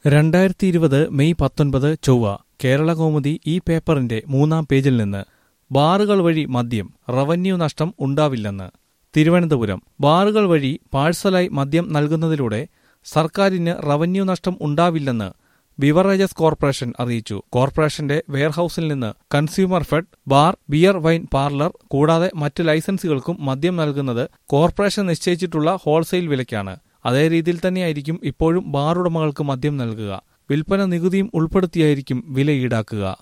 രണ്ടായിരത്തി ഇരുപത് മെയ് പത്തൊൻപത് ചൊവ്വ കേരള കൗമുദി ഈ പേപ്പറിന്റെ മൂന്നാം പേജിൽ നിന്ന് ബാറുകൾ വഴി മദ്യം റവന്യൂ നഷ്ടം ഉണ്ടാവില്ലെന്ന് തിരുവനന്തപുരം ബാറുകൾ വഴി പാഴ്സലായി മദ്യം നൽകുന്നതിലൂടെ സർക്കാരിന് റവന്യൂ നഷ്ടം ഉണ്ടാവില്ലെന്ന് ബിവറേജസ് കോർപ്പറേഷൻ അറിയിച്ചു കോർപ്പറേഷന്റെ വെയർഹൌസിൽ നിന്ന് consumer fed bar beer wine parlour കൂടാതെ മറ്റ് ലൈസൻസുകൾക്കും മദ്യം നൽകുന്നത് കോർപ്പറേഷൻ നിശ്ചയിച്ചിട്ടുള്ള ഹോൾസെയിൽ വിലയ്ക്കാണ് അതേ രീതിയിൽ തന്നെയായിരിക്കും ഇപ്പോഴും ബാറുടമകൾക്ക് മദ്യം നൽകുക വിൽപ്പന നികുതിയും ഉൾപ്പെടുത്തിയായിരിക്കും വില ഈടാക്കുക